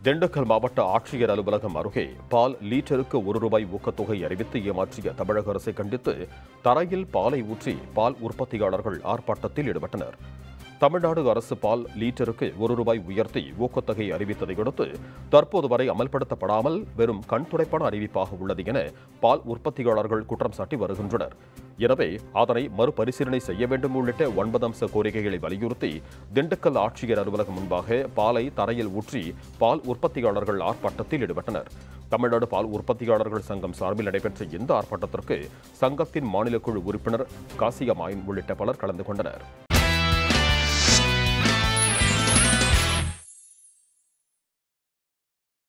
திண்டுக்கல் மாவட்ட ஆட்சியர் அலுவலகம் அருகே பால் லீட்டருக்கு ஒரு ரூபாய் ஊக்கத்தொகை அறிவித்து ஏமாற்றிய தமிழக அரசை கண்டித்து தரையில் பாலை ஊற்றி பால் உற்பத்தியாளர்கள் ஆர்ப்பாட்டத்தில் ஈடுபட்டனர் தமிழ்நாடு அரசு பால் லீட்டருக்கு ஒரு ரூபாய் உயர்த்தி ஊக்கத்தொகை அறிவித்ததை அடுத்து தற்போது வரை அமல்படுத்தப்படாமல் வெறும் கண்துடைப்பான அறிவிப்பாக உள்ளது என பால் உற்பத்தியாளர்கள் குற்றம் சாட்டி வருகின்றனர் எனவே அதனை மறுபரிசீலனை செய்ய வேண்டும் உள்ளிட்ட ஒன்பது அம்ச கோரிக்கைகளை வலியுறுத்தி திண்டுக்கல் ஆட்சியர் அலுவலகம் முன்பாக பாலை தரையில் ஊற்றி பால் உற்பத்தியாளர்கள் ஆர்ப்பாட்டத்தில் ஈடுபட்டனர் தமிழ்நாடு பால் உற்பத்தியாளர்கள் சங்கம் சார்பில் நடைபெற்ற இந்த ஆர்ப்பாட்டத்திற்கு சங்கத்தின் மாநில குழு உறுப்பினர் காசியமாயன் உள்ளிட்ட பலர் கலந்து கொண்டனர்